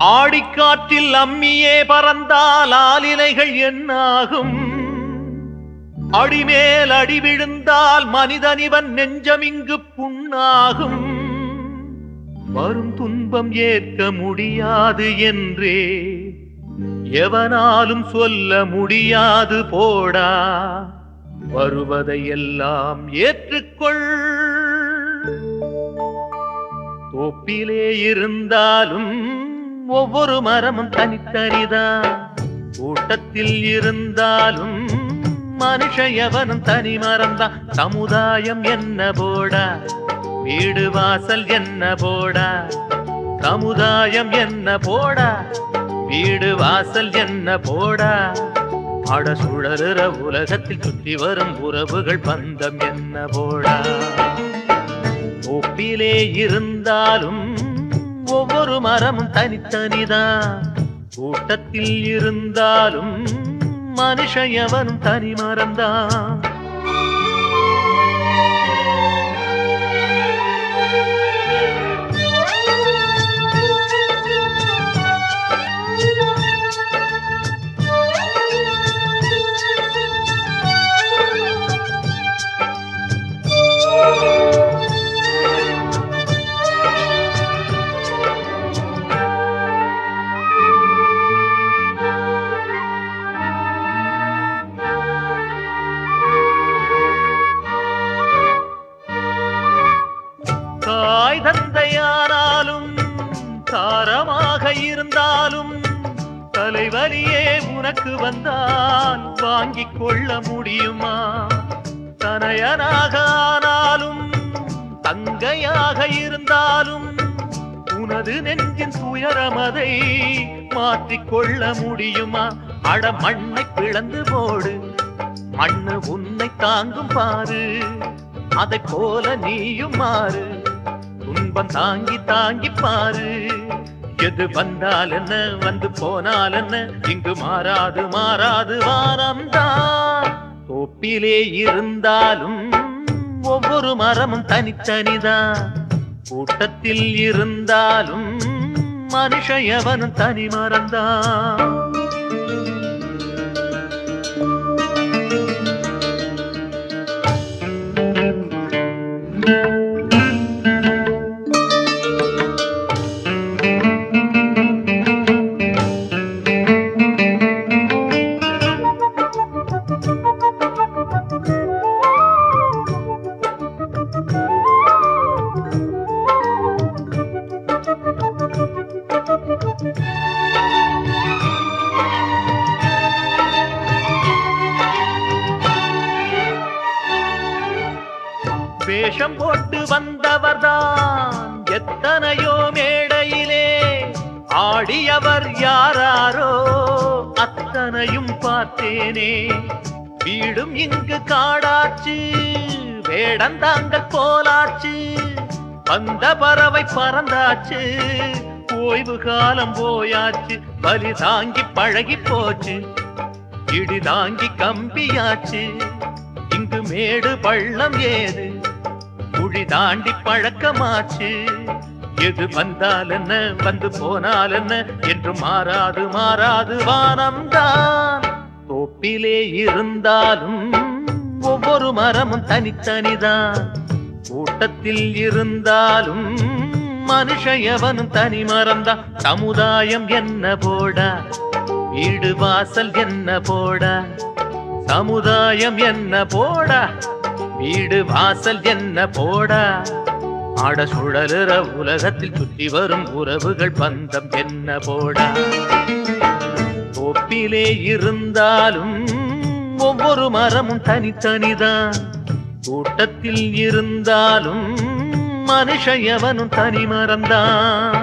ஆடிக்காற்றில் அம்மியே பறந்தால் ஆலிலைகள் என்னாகும் அடிமேல் அடி விழுந்தால் மனிதனிவன் நெஞ்சமிங்கு புண்ணாகும் வரும் துன்பம் ஏற்க முடியாது என்றே எவனாலும் சொல்ல முடியாது போடா வருவதையெல்லாம் ஏற்றுக்கொள் தோப்பிலே இருந்தாலும் ஒவ்வொரு மரமும் தனித்தனிதான் கூட்டத்தில் இருந்தாலும் மனுஷ எவனும் தனி மரம்தான் சமுதாயம் என்ன போடா வீடு வாசல் என்ன போடா சமுதாயம் என்ன போடா வீடு வாசல் என்ன போடா அட சுழலுற உலகத்தில் சுற்றி வரும் உறவுகள் பந்தம் என்ன போடா ஒப்பிலே இருந்தாலும் ஒவ்வொரு மரமும் தனித்தனிதான் கூட்டத்தில் இருந்தாலும் மனுஷ எவனும் தனி மரம்தான் தாய் தந்தையானாலும் தாரமாக இருந்தாலும் தலைவலியே உனக்கு வந்தால் வாங்கிக் கொள்ள முடியுமா தனையனாக ஆனாலும் தங்கையாக இருந்தாலும் உனது நெஞ்சின் துயரமதை மாற்றிக்கொள்ள முடியுமா அட மண்ணை பிளந்து போடு மண்ணு உன்னை தாங்கும் பாரு அதை போல நீயும் மாறு துன்பம் தாங்கி தாங்கி பாரு எது வந்தால் என்ன வந்து போனால் என்ன இங்கு மாறாது மாறாது வாரம்தான் தோப்பிலே இருந்தாலும் ஒவ்வொரு மரமும் தனித்தனிதான் கூட்டத்தில் இருந்தாலும் மனுஷ எவனும் தனி மரம்தான் வேஷம் போட்டு வந்தவர்தான் எத்தனையோ மேடையிலே ஆடியவர் யாராரோ அத்தனையும் பார்த்தேனே வீடும் இங்கு காடாச்சு வேடந்தாங்கள் போலாச்சு வந்த பறவை பறந்தாச்சு ஓய்வு காலம் போயாச்சு பலி தாங்கி பழகி போச்சு இடி தாங்கி கம்பியாச்சு இங்கு மேடு பள்ளம் ஏது குழி தாண்டி பழக்கமாச்சு எது வந்தால் என்ன வந்து போனால் என்ன என்று மாறாது மாறாது வானம்தான் தோப்பிலே இருந்தாலும் ஒவ்வொரு மரமும் தனித்தனிதான் கூட்டத்தில் இருந்தாலும் மனுஷ எவனும் தனி மரம்தான் சமுதாயம் என்ன போடா வீடு வாசல் என்ன போடா சமுதாயம் என்ன போடா வீடு வாசல் என்ன போடா ஆட சுழலுற உலகத்தில் சுற்றி வரும் உறவுகள் பந்தம் என்ன போடா ஒப்பிலே இருந்தாலும் ஒவ்வொரு மரமும் தனித்தனிதான் கூட்டத்தில் இருந்தாலும் மனுஷ எவனும் தனி மரம்தான்